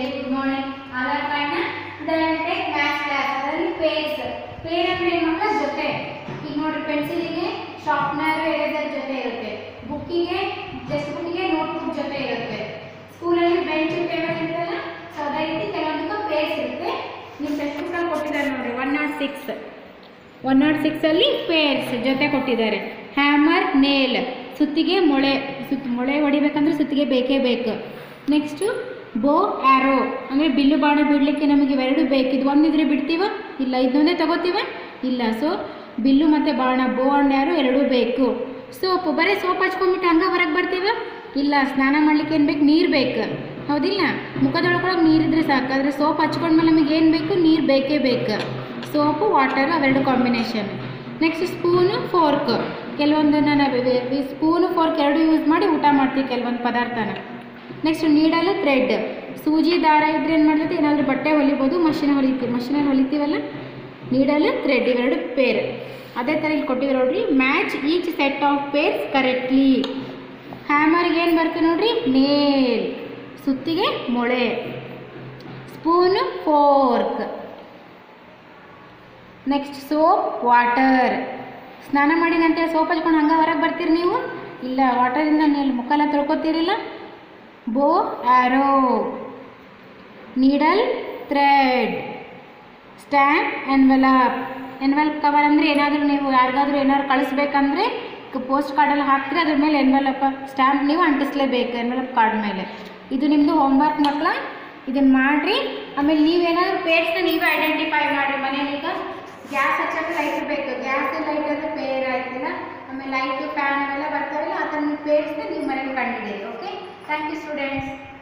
very good morning all are fine then take maths class ಅದರಲ್ಲಿ pairs pair ಅಂದ್ರೆ ಏನು ಮಕ್ಕಳ ಜೊತೆ ಈಗ ನೋಡ್ರಿ ಪೆನ್ಸಿಲಿಗೆ ಶಾರ್ಪ್ನರ್ ಎರೇಸರ್ ಜೊತೆ ಇರುತ್ತೆ ಬುಕ್ಕಿಗೆ ಟೆಕ್ಸ್ಟ್ ಬುಕ್ಕಿಗೆ ನೋಟ್ಬುಕ್ ಜೊತೆ ಇರುತ್ತೆ ಸ್ಕೂಲಲ್ಲಿ ಬೆಂಚ್ ಟೇಬಲ್ ಇರುತ್ತಲ್ಲ ಸೊ ಅದೇ ರೀತಿ ಕೆಲವೊಂದು ಪೇರ್ಸ್ ಇರುತ್ತೆ ನಿಮ್ಮ ಟೆಕ್ಸ್ಟ್ ಬುಕ್ಕಲ್ಲಿ ಕೊಟ್ಟಿದ್ದಾರೆ ನೋಡ್ರಿ one nought six one nought ಸಿಕ್ಸಲ್ಲಿ ಪೇರ್ಸ್ ಜೊತೆ ಕೊಟ್ಟಿದ್ದಾರೆ ಹ್ಯಾಮರ್ ನೇಲ್ ಸುತ್ತಿಗೆ ಮೊಳೆ ಸುತ್ತ ಮೊಳೆ ಹೊಡಿಬೇಕಂದ್ರೆ ಸುತ್ತಿಗೆ ಬೇಕೇ ಬೇಕು ನೆಕ್ಸ್ಟು ಬೋ ಆ್ಯರೋ ಅಂದರೆ ಬಿಲ್ಲು ಬಾಣ ಬಿಡಲಿಕ್ಕೆ ನಮಗೆ ಇವೆರಡು ಬೇಕು ಇದು ಒಂದಿದ್ರೆ ಬಿಡ್ತೀವ ಇಲ್ಲ ಇದೊಂದೇ ತಗೋತೀವ ಇಲ್ಲ ಸೊ ಬಿಲ್ಲು ಮತ್ತು ಬಾಣ ಬೋ ಆ್ಯಂಡ್ ಆ್ಯರೋ ಎರಡೂ ಬೇಕು ಸೋಪು ಬರೀ ಸೋಪ್ ಹಚ್ಕೊಂಡ್ಬಿಟ್ಟು ಹಂಗೆ ಹೊರಗೆ ಬರ್ತೀವ ಇಲ್ಲ ಸ್ನಾನ ಮಾಡ್ಲಿಕ್ಕೆ ಏನು ಬೇಕು ನೀರು ಬೇಕು ಹೌದಿಲ್ಲ ಮುಖದೊಳಗೊಳಗೆ ನೀರಿದ್ರೆ ಸಾಕು ಆದರೆ ಸೋಪ್ ಹಚ್ಕೊಂಡ್ಮೇಲೆ ನಮಗೆ ಏನು ಬೇಕು ನೀರು ಬೇಕೇ ಬೇಕು ಸೋಪು ವಾಟರ್ ಅವೆರಡು ಕಾಂಬಿನೇಷನ್ ನೆಕ್ಸ್ಟ್ ಸ್ಪೂನು ಫೋರ್ಕ್ ಕೆಲವೊಂದನ್ನು ನಾವು ಸ್ಪೂನು ಫೋರ್ಕ್ ಎರಡು ಯೂಸ್ ಮಾಡಿ ಊಟ ಮಾಡ್ತೀವಿ ಕೆಲವೊಂದು ಪದಾರ್ಥನ ನೆಕ್ಸ್ಟ್ ನೀಡಲು ಥ್ರೆಡ್ ಸೂಜಿ ದಾರ ಇದ್ರೆ ಏನು ಮಾಡ್ತೈತಿ ಏನಾದರೂ ಬಟ್ಟೆ ಹೊಲಿಬೋದು ಮಷಿನ್ ಹೊಲಿತೀವಿ ಮಷಿನಲ್ಲಿ ಹೊಲಿತೀವಲ್ಲ ನೀಡಲು ಥ್ರೆಡ್ ಇವೆರಡು ಪೇರ್ ಅದೇ ಥರ ಇಲ್ಲಿ ಕೊಟ್ಟಿದ್ರು ನೋಡ್ರಿ match each set of pairs correctly ಹ್ಯಾಮರ್ಗೆ ಏನು ಬರ್ತದೆ ನೋಡ್ರಿ ನೇಲ್ ಸುತ್ತಿಗೆ ಮೊಳೆ spoon fork next soap water ಸ್ನಾನ ಮಾಡಿ ನಂತರ ಸೋಪ್ ಹಚ್ಕೊಂಡು ಹಂಗೆ ಹೊರಗೆ ಬರ್ತೀರಿ ನೀವು ಇಲ್ಲ ವಾಟರಿಂದ ನೀವು ಮುಖ ಎಲ್ಲ ತೊಳ್ಕೊತೀರಿಲ್ಲ bow arrow needle thread stamp envelope envelope cover ಅಂದರೆ ಏನಾದರೂ ನೀವು ಯಾರಿಗಾದ್ರೂ ಏನಾದ್ರು ಕಳಿಸ್ಬೇಕಂದ್ರೆ ಪೋಸ್ಟ್ ಕಾರ್ಡಲ್ಲಿ ಹಾಕ್ತೀರಿ ಅದ್ರ ಮೇಲೆ ಎನ್ವೆಲಪ್ ಸ್ಟ್ಯಾಂಪ್ ನೀವು ಅಂಟಿಸ್ಲೇಬೇಕು ಎನ್ವೆಲಪ್ ಕಾರ್ಡ್ ಮೇಲೆ ಇದು ನಿಮ್ಮದು ಹೋಮ್ವರ್ಕ್ ಮಕ್ಕಳ ಇದನ್ನು ಮಾಡಿರಿ ಆಮೇಲೆ ನೀವೇನಾದ್ರೂ ಪೇರ್ಸ್ನ ನೀವೇ ಐಡೆಂಟಿಫೈ ಮಾಡಿರಿ ಮನೇಲಿ ಈಗ ಗ್ಯಾಸ್ ಹಚ್ಚಕ್ಕೆ ಲೈಟ್ ಬೇಕು ಗ್ಯಾಸ್ ಲೈಟ್ ಅದು ಪೇರ್ ಆಯ್ತಿಲ್ಲ ಆಮೇಲೆ ಲೈಟು ಫ್ಯಾನ್ ಅವೆಲ್ಲ ಬರ್ತಾವಲ್ಲ ಅದನ್ನು ಪೇರ್ಸ್ನ ನೀವು ಮನೇಲಿ ಕಂಡಿದ್ದೀರಿ ಓಕೆ ಥ್ಯಾಂಕ್ ಯು ಸ್ಟೂಡೆಂಟ್ಸ್